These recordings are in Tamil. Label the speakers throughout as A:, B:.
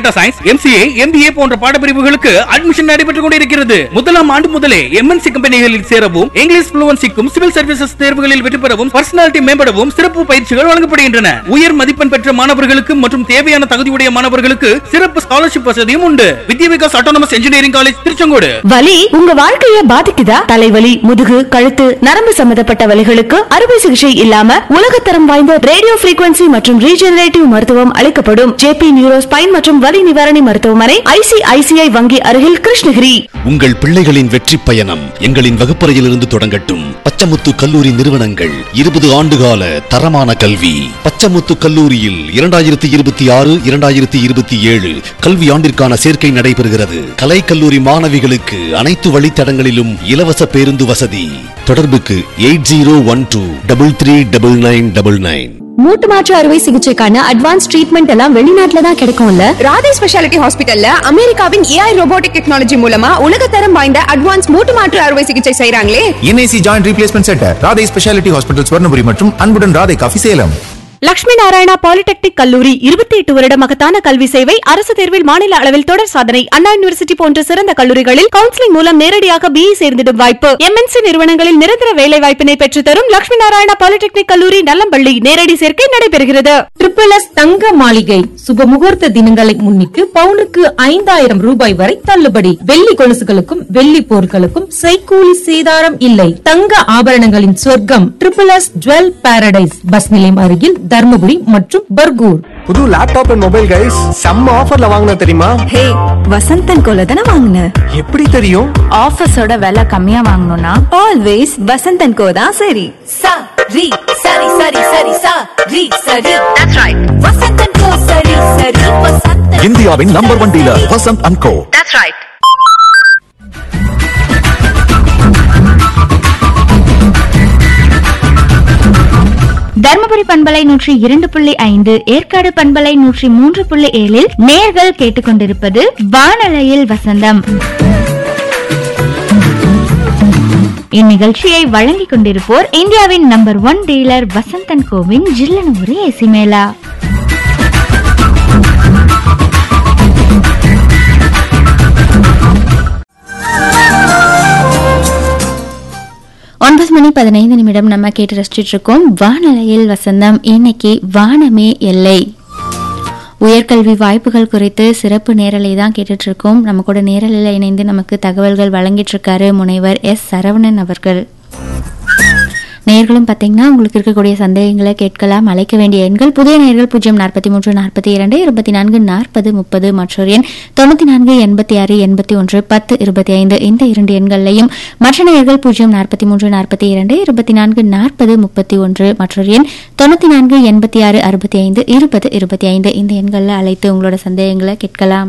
A: டேட்டா சயின்ஸ் எம்சிஏ எம்பிஏ போன்ற பாடப்பிரிவுகளுக்கு அட்மிஷன் நடைபெற்றுக் கொண்டிருக்கிறது முதலாம் ஆண்டு முதலே எம்என்சி கம்பெனிகளில் சேரவும் இங்கிலீஷ் புளுவன்சிக்கும் சிவில் சர்வீசஸ் தேர்வுகளில் வெற்றி பெறவும் பர்சனாலிட்டி மேம்படவும் சிறப்பு பயிற்சிகள் வழங்கப்படுகின்றன உயர் மதிப்பெண் பெற்ற மாணவர்களுக்கு மற்றும் தேவையான தகுதியுடைய மாணவர்களுக்கு சிறப்பு ஸ்காலர்ஷிப் வசதியும் உண்டு Vidya Vikas autonomous engineering college Tiruchengode
B: வலி உங்க வாழ்க்கைய பாதிக்குதா தலைவலி முதுகு கழுத்து நரம்பு சம்பந்தப்பட்ட வலிகளுக்கு அறுவை சிகிச்சை இல்லாம உலகத்தரம் வாய்ந்த ரேடியோ frequency மற்றும் ரீஜெனரேட்டிவ் மருத்துவம் அளிக்கப்படும் ஜேபி நியூரோ ஸ்பைன் மற்றும் வலி நிவாரணி மருத்துவமனை ஐசிஐசிஐ வங்கி அருகில் கிருஷ்ணகிரி
C: உங்கள் பிள்ளைகளின் வெற்றி பயணம் எங்களின் வகுப்பறையிலிருந்து தொடங்கட்டும் பச்சமுத்து கல்லூரி நிறுவனங்கள் இருபது ஆண்டுகால தரமான கல்வி பச்சமுத்து கல்லூரியில் இரண்டாயிரத்தி இருபத்தி ஆறு இரண்டாயிரத்தி இருபத்தி ஏழு கல்வி ஆண்டிற்கான சேர்க்கை நடைபெறுகிறது கலை கல்லூரி மாணவிகளுக்கு அனைத்து வழித்தடங்களிலும் இலவச பேருந்து வசதி தொடர்புக்கு eight zero one two double three double nine double nine
D: மூட்டு மாற்று அறுவை சிகிச்சைக்கான அட்வான்ஸ் ட்ரீட்மெண்ட் எல்லாம் வெளிநாட்டுல தான் கிடைக்கும்ல
E: ராதே ஸ்பெஷாலிட்டி ஹாஸ்பிட்டல்ல அமெரிக்காவின் ஏஐ ரோபோட்டிக் டெக்னாலஜி மூலமா உலகத்தரம் வாய்ந்த அட்வான்ஸ் மூட்டு மாற்று அறுவை சிகிச்சை செய்றாங்களே
F: NIC joint replacement centre Radhai speciality hospital Swarnapuri மற்றும் அன்புடன் ராதை காஃபி சேலம்
B: லட்சுமி நாராயணா பாலிடெக்னிக் கல்லூரி இருபத்தி எட்டு வருட மகத்தான கல்வி சேவை அரசு தேர்வில் மாநில அளவில் தொடர் சாதனை அண்ணா யூனிவர்சிட்டி போன்ற சிறந்த கல்லூரிகளில் கவுன்சிலிங் மூலம் நேரடியாக பிஇ சேர்ந்திடும் வாய்ப்பு எம்என்சி நிறுவனங்களில் நிரந்தர வேலை வாய்ப்பினை பெற்றுத் தரும் லட்சுமி நாராயணா பாலிடெக்னிக் கல்லூரி நல்லம்பள்ளி நேரடி சேர்க்கை நடைபெறுகிறது
G: ட்ரிபிள் எஸ் தங்க மாளிகை சுப முகூர்த்த தினங்களை முன்னிட்டு பவுனுக்கு ஐந்தாயிரம் ரூபாய் வரை தள்ளுபடி வெள்ளி கொலுசுகளுக்கும் வெள்ளி பொருட்களுக்கும் செய்கூலி சேதாரம் இல்லை தங்க ஆபரணங்களின் சொர்க்கம் triple S jewel paradise bus நிலையம் அருகில் தர்மபுரி மற்றும் பர்கூர்
H: புது லேப்டாப் அண்ட் மொபைல் கைஸ் செம்ம ஆஃபர்ல வாங்கின தெரியுமா
D: ஹே வசந்தன் கோல தானே வாங்கின
H: எப்படி தெரியும்
I: ஆஃபீஸோட விலை கம்மியா வாங்கணும்னா
D: ஆல்வேஸ் வசந்தன் கோ தான் சரி
I: சா ரி சரி சரி சரி சா ரி சரி தட்ஸ் ரைட் வசந்தன் கோ சரி சரி வசந்தன்
F: இந்தியாவின் number one dealer Vasanth and co
I: that's right Dharmapuri பண்பலை நூற்றி இரண்டு புள்ளி ஐந்து ஏற்காடு பண்பலை நூற்றி மூன்று புள்ளி ஏழில் நேர்கள் கேட்டுக்கொண்டிருப்பது வானலையில் வசந்தம் இந்நிகழ்ச்சியை வழங்கிக் கொண்டிருப்போர் இந்தியாவின் நம்பர் ஒன் டீலர் வசந்தன் கோவின் ஜில்லனூரி ஏசி மேளா ஒன்பது மணி பதினைந்து நிமிடம் நம்ம கேட்டு ரசிச்சிட்டு இருக்கோம் வானலையில் வசந்தம் இன்னைக்கு வானமே எல்லை உயர்கல்வி வாய்ப்புகள் குறித்து சிறப்பு நேரலை தான் கேட்டுட்டு இருக்கோம் நம்ம கூட நேரலையில் இணைந்து நமக்கு தகவல்கள் வழங்கிட்டு இருக்காரு முனைவர் எஸ் சரவணன் அவர்கள் நேர்களும் பார்த்தீங்கன்னா உங்களுக்கு இருக்கக்கூடிய சந்தேகங்களை கேட்கலாம் அழைக்க வேண்டிய எண்கள் புதிய நேர்கள் பூஜ்ஜியம் நாற்பத்தி மூன்று நாற்பத்தி இரண்டு இருபத்தி நான்கு நாற்பது முப்பது மற்றொரு எண் தொண்ணூற்றி நான்கு எண்பத்தி ஆறு எண்பத்தி ஒன்று பத்து இருபத்தி ஐந்து இந்த இரண்டு எண்களையும் மற்ற நேர்கள் பூஜ்ஜியம் நாற்பத்தி மூன்று நாற்பத்தி இரண்டு இருபத்தி நான்கு நாற்பது முப்பத்தி ஒன்று மற்றொரு எண் தொண்ணூற்றி நான்கு எண்பத்தி ஆறு அறுபத்தி ஐந்து இருபது இருபத்தி ஐந்து இந்த எண்களில் அழைத்து உங்களோட சந்தேகங்களை கேட்கலாம்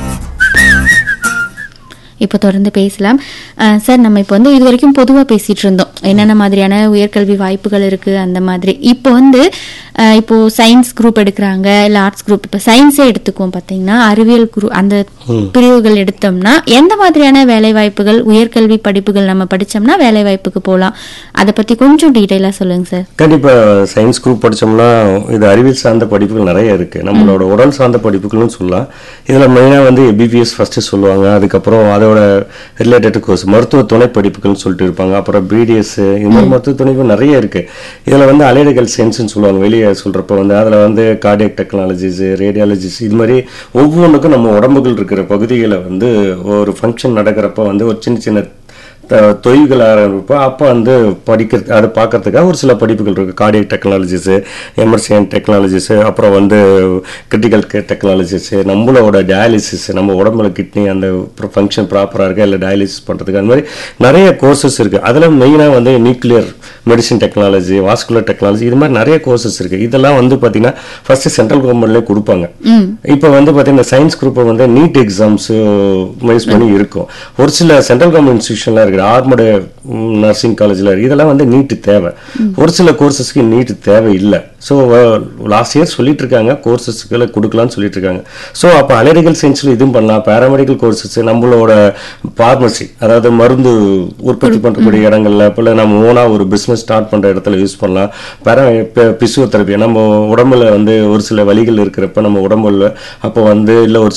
I: இப்போ தொடர்ந்து பேசலாம் அஹ் சார் நம்ம இப்போ வந்து இது வரைக்கும் பொதுவாக பேசிட்டு இருந்தோம் என்னென்ன மாதிரியான உயர்கல்வி வாய்ப்புகள் இருக்கு அந்த மாதிரி இப்போ வந்து அஹ் இப்போ சயின்ஸ் குரூப் எடுக்கிறாங்க இல்லை ஆர்ட்ஸ் குரூப் இப்போ சயின்ஸே எடுத்துக்குவோம் பார்த்தீங்கன்னா அறிவியல் குரூப் அந்த பிரிவுகள் எடுத்தோம்னா எந்த மாதிரியான வேலை வாய்ப்புகள் உயர்கல்வி படிப்புகள் நம்ம படிச்சோம்னா வேலை வாய்ப்புக்கு போகலாம் அதை பற்றி கொஞ்சம் டீட்டெயிலாக சொல்லுங்க சார்
J: கண்டிப்பா சயின்ஸ் குரூப் படிச்சோம்னா இது அறிவியல் சார்ந்த படிப்புகள் நிறைய இருக்கு நம்மளோட உடல் சார்ந்த படிப்புகள்னு சொல்லலாம் இதுல மெயினா வந்து எபிபிஎஸ் ஃபர்ஸ்ட் சொல்லுவாங்க அதுக்கப்புறம் அதோட ரிலேட்டட் கோர்ஸ் மருத்துவ துணை படிப்புகள்னு சொல்லிட்டு இருப்பாங்க அப்புறம் பிடிஎஸ் இது மாதிரி மருத்துவ துணைப்பு நிறைய இருக்கு இதுல வந்து அலைடுகள் சயின்ஸ்னு சொல்லுவாங்க வெளியே சொல்றப்ப வந்து அதுல வந்து கார்டியக் டெக்னாலஜிஸ் ரேடியாலஜிஸ் இது மாதிரி ஒவ்வொன்றுக்கும் நம்ம உடம்புகள் இருக்கிற பகுதிகளை வந்து ஒரு ஃபங்க்ஷன் நடக்கிறப்ப வந்து ஒரு சின்ன சின்ன த- தொய்வுகள் ஆரம்பிப்போ அப்போ வந்து படிக்கிறது அதை பார்க்கறதுக்காக ஒரு சில படிப்புகள் இருக்குது கார்டியக் டெக்னாலஜிஸு எமர்சியன் டெக்னாலஜிஸு அப்புறம் வந்து கிரிட்டிக்கல் கேர் டெக்னாலஜிஸு நம்மளோட டயாலிசிஸ் நம்ம உடம்புல கிட்னி அந்த ஃபங்க்ஷன் ப்ராப்பராக இருக்கா இல்லை டயாலிசிஸ் பண்ணுறதுக்கு அந்த மாதிரி நிறைய கோர்சஸ் இருக்குது அதில் மெயினாக வந்து nuclear medicine technology vascular technology இது மாதிரி நிறைய கோர்சஸ் இருக்குது இதெல்லாம் வந்து பார்த்தீங்கன்னா ஃபர்ஸ்ட் சென்ட்ரல் கவர்மெண்ட்லேயே கொடுப்பாங்க இப்போ வந்து பார்த்தீங்கன்னா சயின்ஸ் குரூப்பை வந்து நீட் எக்ஸாம்ஸ் மைஸ் பண்ணி இருக்கும் ஒரு சில சென்ட்ரல் கவர்மெண்ட் இன்ஸ்டியூஷன்லாம் இருக்குது ஆர்மடு நர்சிங் காலேஜில் இருக்குது இதெல்லாம் வந்து நீட்டு தேவை ஒரு சில கோர்சஸ்க்கு நீட்டு தேவை இல்லை ஸோ லாஸ்ட் இயர் சொல்லிட்டு இருக்காங்க கோர்சஸ்களை கொடுக்கலாம்னு சொல்லிட்டு இருக்காங்க ஸோ அப்போ அலரிகல் சயின்ஸில் இதுவும் பண்ணலாம் பேராமெடிக்கல் கோர்சஸ் நம்மளோட ஃபார்மசி அதாவது மருந்து உற்பத்தி பண்ணக்கூடிய இடங்கள்ல இப்போ நம்ம ஓனாக ஒரு பிஸ்னஸ் ஸ்டார்ட் பண்ணுற இடத்துல யூஸ் பண்ணலாம் பேரா பிசியோதெரப்பி நம்ம உடம்புல வந்து ஒரு சில வலிகள் இருக்கிறப்ப நம்ம உடம்புல அப்போ வந்து இல்லை ஒரு